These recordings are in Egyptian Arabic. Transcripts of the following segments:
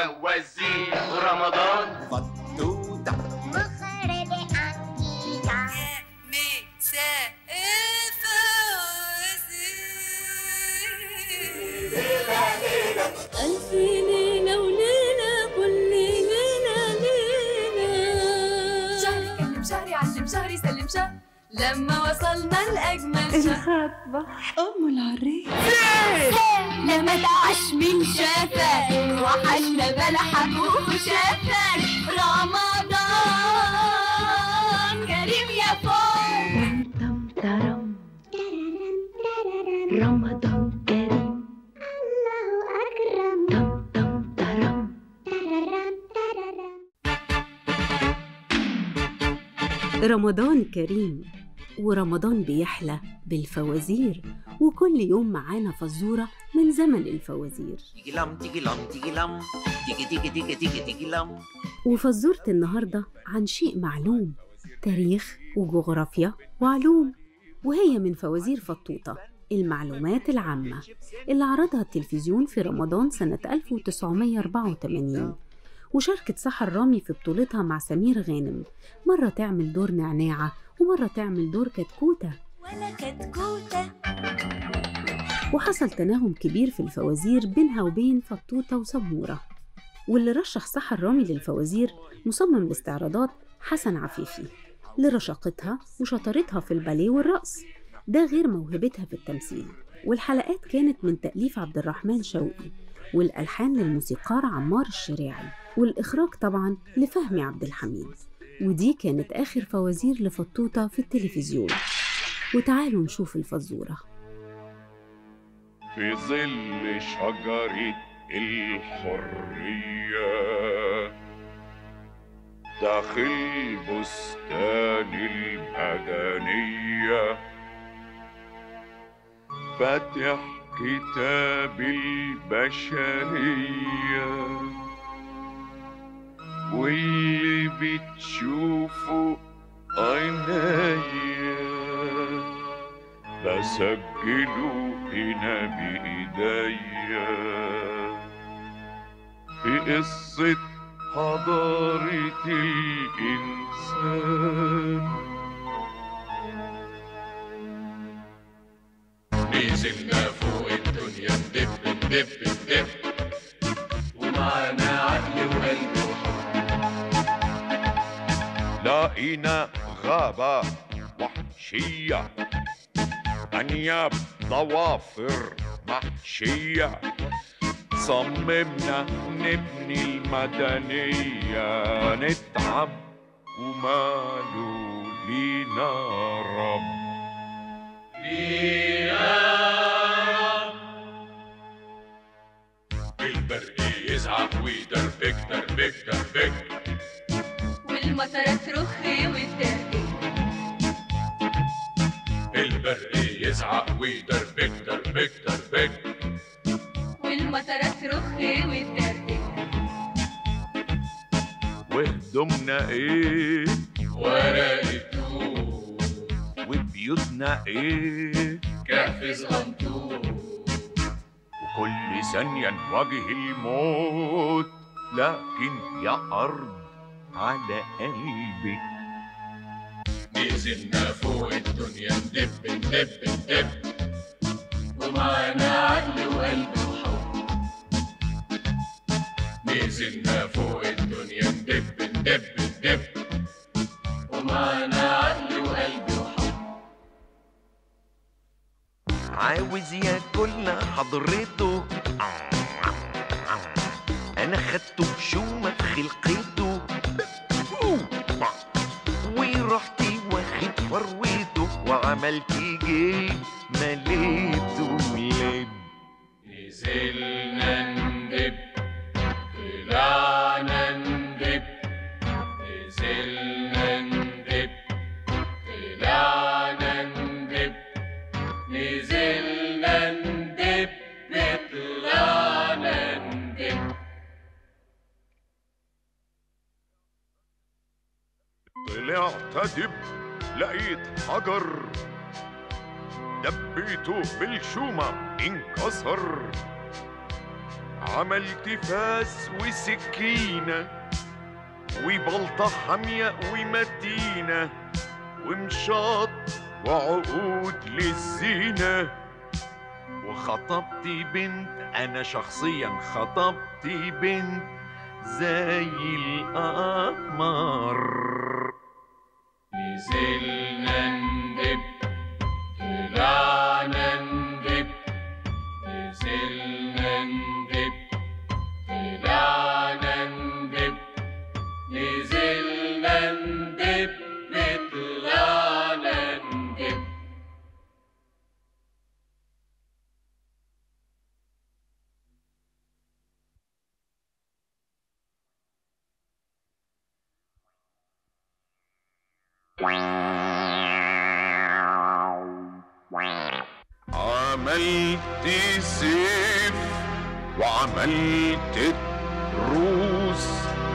الفوازير رمضان فتوتة مخرج أنجيكا ألف ليلة وليلة كل ليلة ليلة شهري كلم شهري علم شهري سلم شهر لما وصلنا لأجمل شهر أم العريس لما تعش من شافك وحشنا بلحك وخشافك رمضان كريم يا فوق تم ترم رمضان كريم الله أكرم تم تم ترم تررم تررم رمضان كريم ورمضان بيحلى بالفوازير وكل يوم معانا فزورة من زمن الفوازير تيجي لم تيجي لم تيجي لم تيجي تيجي تيجي تيجي تيجي لم وفزورة النهاردة عن شيء معلوم تاريخ وجغرافيا وعلوم وهي من فوازير فطوطة المعلومات العامة اللي عرضها التلفزيون في رمضان سنة 1984 وشاركت سحر رامي في بطولتها مع سمير غانم مرة تعمل دور نعناعة ومرة تعمل دور كتكوتة ولا كتكوتة وحصل تناغم كبير في الفوازير بينها وبين فطوطة وسمورة واللي رشح سحر رامي للفوازير مصمم الاستعراضات حسن عفيفي لرشاقتها وشطارتها في الباليه والرقص ده غير موهبتها في التمثيل والحلقات كانت من تأليف عبد الرحمن شوقي والألحان للموسيقار عمار الشراعي والإخراج طبعا لفهمي عبد الحميد ودي كانت آخر فوازير لفطوطة في التلفزيون وتعالوا نشوف الفزورة في ظل شجرة الحرية داخل بستان المدنية فاتح كتاب البشرية واللي بتشوفه عينيا بسجله هنا بإيديا في قصة حضارة الإنسان نزلنا فوق الدنيا ندب ندب ندب ومعانا عقل وقلب لقينا غابة وحشية أنياب ضوافر محشية صممنا نبني المدنية نتعب وماله لينا رب البرق يزعق ويدربك دربك دربك والمطرة ترخ وتدربك البرق يزعق ويدربك دربك دربك والمطرة ترخ وتدربك وهدومنا ايه ورقة توت وبيوتنا ايه كهف صغنطوط وكل ثانية نواجه الموت لكن يا أرض على قلبك نزلنا فوق الدنيا ندب ندب ندب ومعانا عقل وقلب وحب نزلنا فوق الدنيا ندب ندب ندب ومعانا عقل وقلب وحب عاوز ياكلنا حضرته انا خدته بشومة في خلقته ورحت واخد فروته وعملت جي مليته لب نزلنا ندب طلعنا ندب نزلنا ندب طلعنا ندب نزلنا ندب طلعنا ندب طلعت ادب لقيت حجر دبيته بالشومة انكسر عملت فاس وسكينة وبلطة حامية ومتينة ومشاط وعقود للزينة وخطبت بنت أنا شخصيا خطبت بنت زي القمر نزلنا ندب طلعنا ندب نزلنا ندب طلعنا ندب نزلنا ندب طلعنا ندب عملت سيف وعملت روس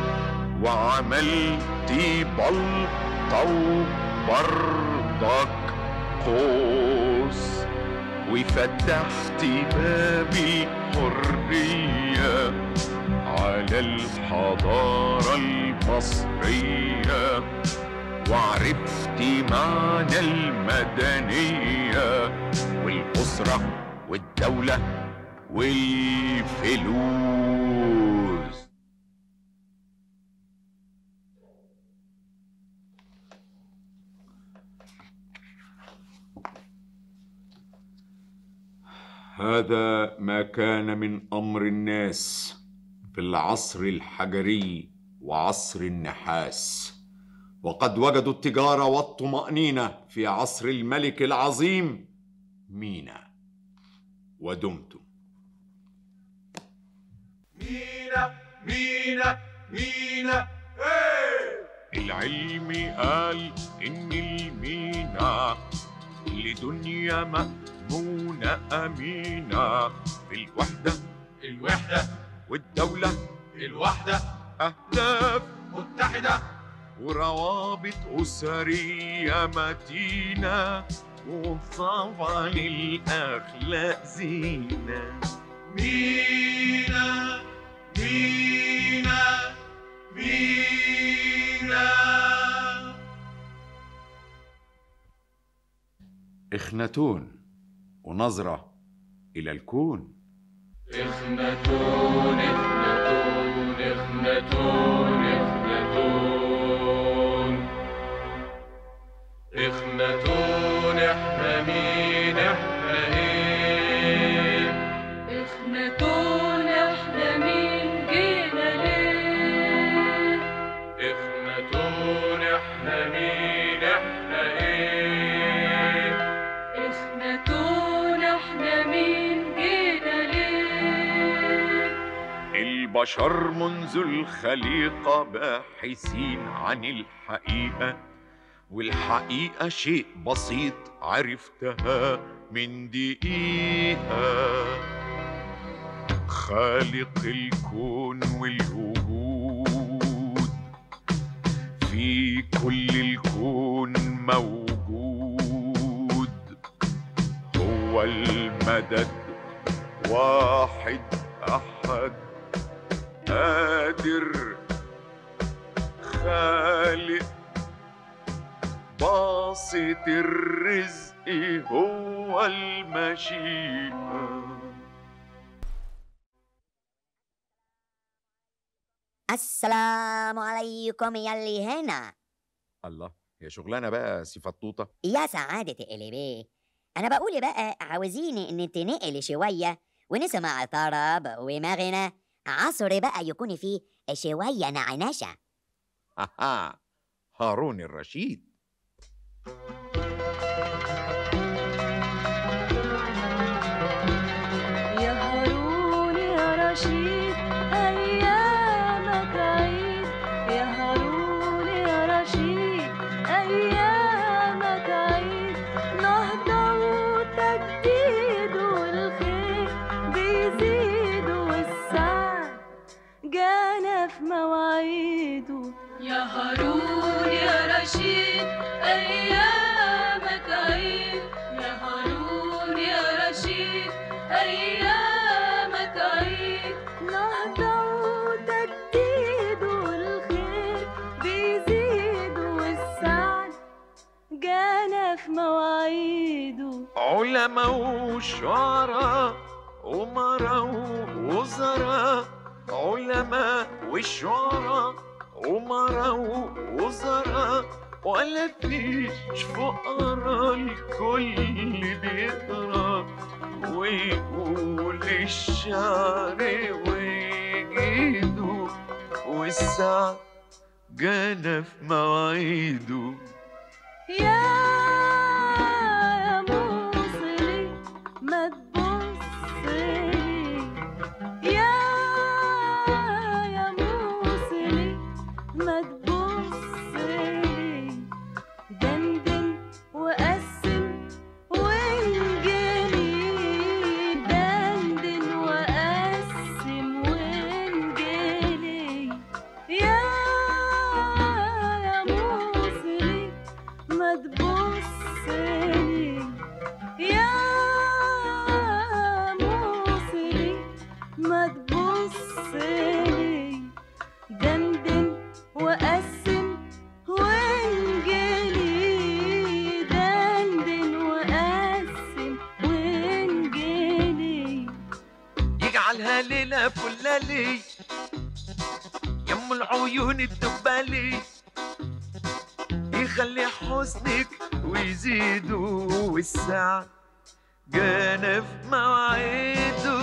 وعملت بلطة وبرضك قوس وفتحت باب الحرية على الحضارة المصرية وعرفت معنى المدنية والأسرة والدولة والفلوس هذا ما كان من أمر الناس في العصر الحجري وعصر النحاس وقد وجدوا التجارة والطمأنينة في عصر الملك العظيم مينا ودمتم مينا مينا مينا العلم قال إن المينا لدنيا مأمونة أمينة في الوحدة الوحدة والدولة الوحدة أهداف متحدة وروابط أسرية متينة وطبعا الأخلاق زينة مينا مينا مينا إخنتون ونظرة إلى الكون إخنتون إخنتون إخنتون إخنتون إخنتون إحنا مين إحنا إيه إخنتون إحنا مين جينا ليه إخنتون إحنا مين إحنا إيه إخنتون إحنا مين جينا ليه البشر منذ الخليقة باحثين عن الحقيقة والحقيقة شيء بسيط عرفتها من دقيقة خالق الكون والوجود في كل الكون موجود هو المدد واحد أحد قادر خالق باسط الرزق هو المشيئة السلام عليكم يا اللي هنا الله يا شغلانة بقى سي فطوطة يا سعادة اللي بيه أنا بقول بقى عاوزين إن تنقل شوية ونسمع طرب ومغنى عصر بقى يكون فيه شوية نعنشة هاها هارون الرشيد يا هارون يا رشيد أيامك عيد يا هارون يا رشيد أيامك عيد نهضة وتجديد والخير بيزيد والسعد جانا في مواعيده يا هارون يا رشيد أيامك في مواعيده علماء وشعراء أمراء ووزراء علماء وشعراء أمراء ووزراء ولا فيش فقراء الكل بيقرا ويقول الشعر ويجيده والسعد جانا في مواعيده يا يا موصلي ما تبصلي يا يا موصلي ما تبصلي دندن وقسم وانجلي دندن وقسم وانجلي يا يا موصلي ما تبصلي يا موصلي ما تبصلي دندن وقسم وانجلي دندن وقسم وانجلي يجعلها ليلة فلالي يم العيون الدبالي يخلي حسنك ويزيدوا والسعد جانا في مواعيده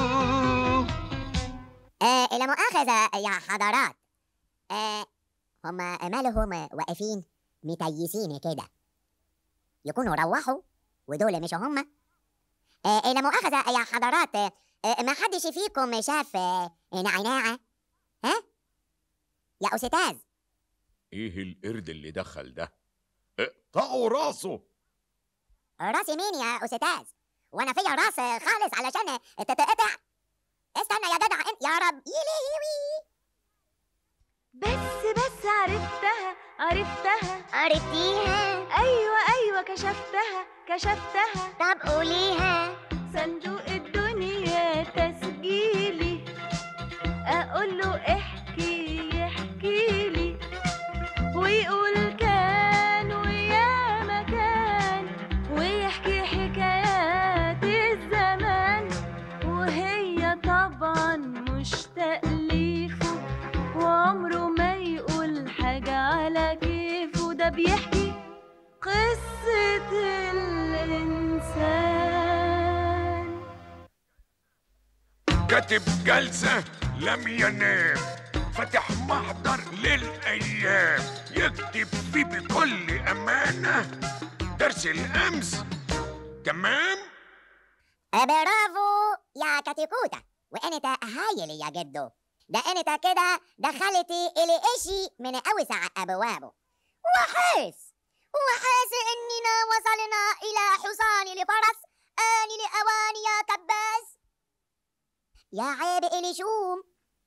آه لا مؤاخذة يا حضرات آه هم مالهم واقفين متيسين كده يكونوا روحوا ودول مش هم آه لا مؤاخذة يا حضرات آه ما حدش فيكم شاف آه نعناعة ها يا أستاذ ايه القرد اللي دخل ده اقطعوا راسه راسي مين يا أستاذ وأنا فيا راس خالص علشان تتقطع استنى يا جدع انت يا رب يلهوي بس بس عرفتها عرفتها عرفتيها ايوه ايوه كشفتها كشفتها طب قوليها صندوق الدنيا تسجيلي اقول له احكي يحكي لي ويقول كان ويا مكان ويحكي حكايات الزمان وهي طبعا مش تأليفه وعمره ما يقول حاجة على كيفه ده بيحكي قصة الإنسان كاتب جلسة لم ينام فتح محضر للأيام يكتب فيه بكل أمانة درس الأمس تمام؟ برافو يا كاتيكوتا وانت هايل يا جدو ده انت كده دخلتي الاشي من اوسع ابوابه وحس وحس اننا وصلنا الى حصان لفرس آن لأوان يا كباس يا عيب إلي شوم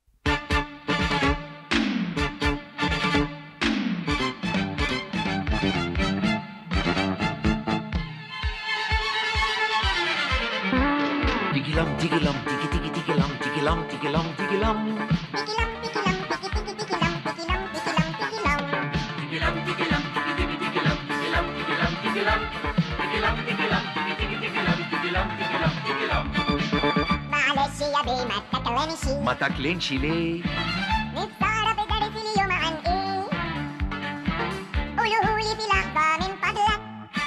Digilum, digilum, digi, digi, digilum, digilum, digilum, digilum. Tikilam, tikilam, tiki, tiki, tikilam, tikilam, tikilam, tikilam. Tikilam, tikilam, tiki, tiki, tikilam, tikilam, tikilam, tikilam. Tikilam, tikilam, tiki, tiki, tikilam, tikilam, tikilam, tikilam. معلش يا بيه ما تكلمش ما تاكلنش ليه نتصرف درس اليوم عن ايه قولوهولي في لحظة من فضلك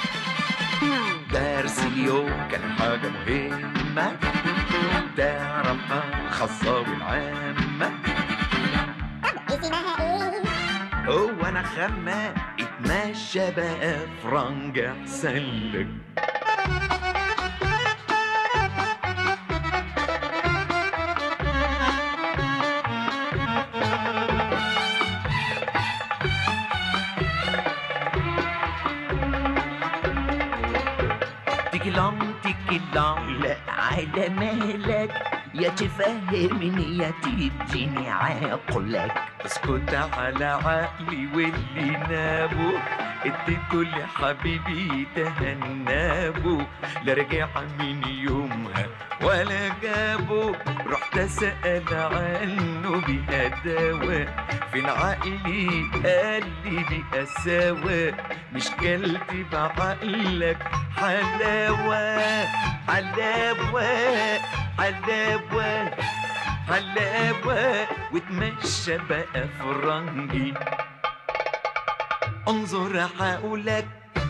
درس اليوم كان حاجة مهمة تعرفها الخاصة والعامة طب اسمها ايه هو أنا خمة اتمشى بقى فرنج أحسن لك تيكلام تيكلام لا على مهلك يا تفهمني يا تديني عقلك اسكت على عقلي واللي نابه اديته لحبيبي تهنابه لا رجع من يومها ولا جابه رحت اسال عنه بيها دواء فين عقلي قال لي بيها سوا مش كلتي بعقلك حلاوه حلاوه حلاوه حلاوه وتمشى بقى فرنجي انظر حولك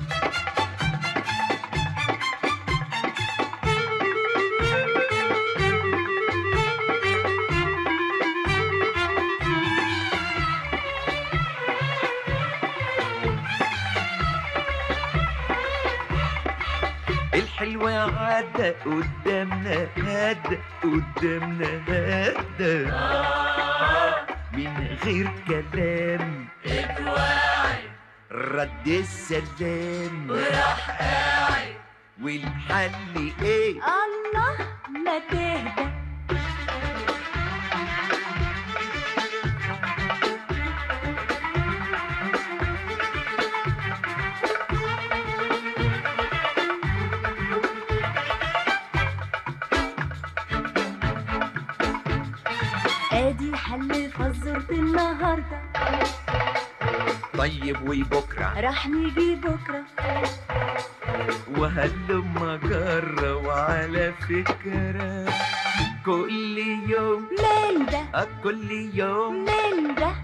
الحلوة عدى قدامنا هدى قدامنا هدى من غير كلام اتواعي رد السلام وراح قاعد والحل ايه الله ما تهدى ادي حل فزورة النهارده طيب وبكرة راح نيجي بكره وهلما جرى وعلى فكرة كل يوم من ده آه، كل يوم من ده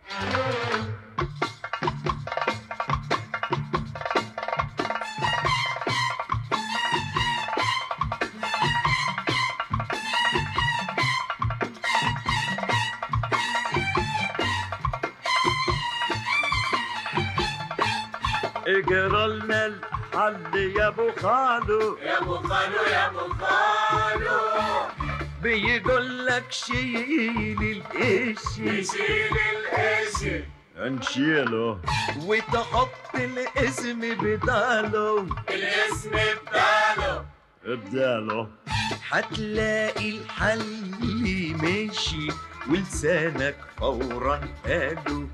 اجرى لنا الحل يا ابو خالو يا ابو خالو يا ابو خالو بيقول لك شيل القش يشيل القش هنشيله وتحط الاسم بداله الاسم بتاعه بداله هتلاقي الحل ماشي ولسانك فورا قاله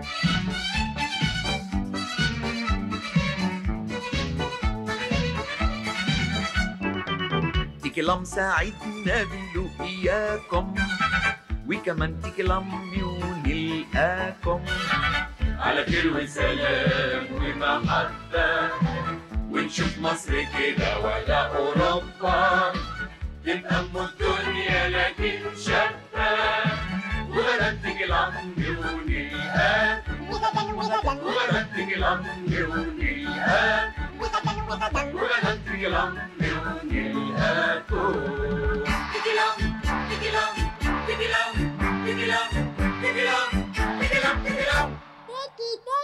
تكلم ساعدنا بلو إياكم وكمان تكلم نلقاكم على خير وسلام ومحبة ونشوف مصر كده ولا أوروبا تبقى أم الدنيا لكن شابة وغدا تيجي الأمر ونلقاك وغدا تيجي الأمر ونلقاك وغدا تيجي الأمر ونلقاكم تيجي الأمر تيجي الأمر تيجي الأمر تيجي الأمر تيجي الأمر تيجي الأمر تيجي الأمر Tiki,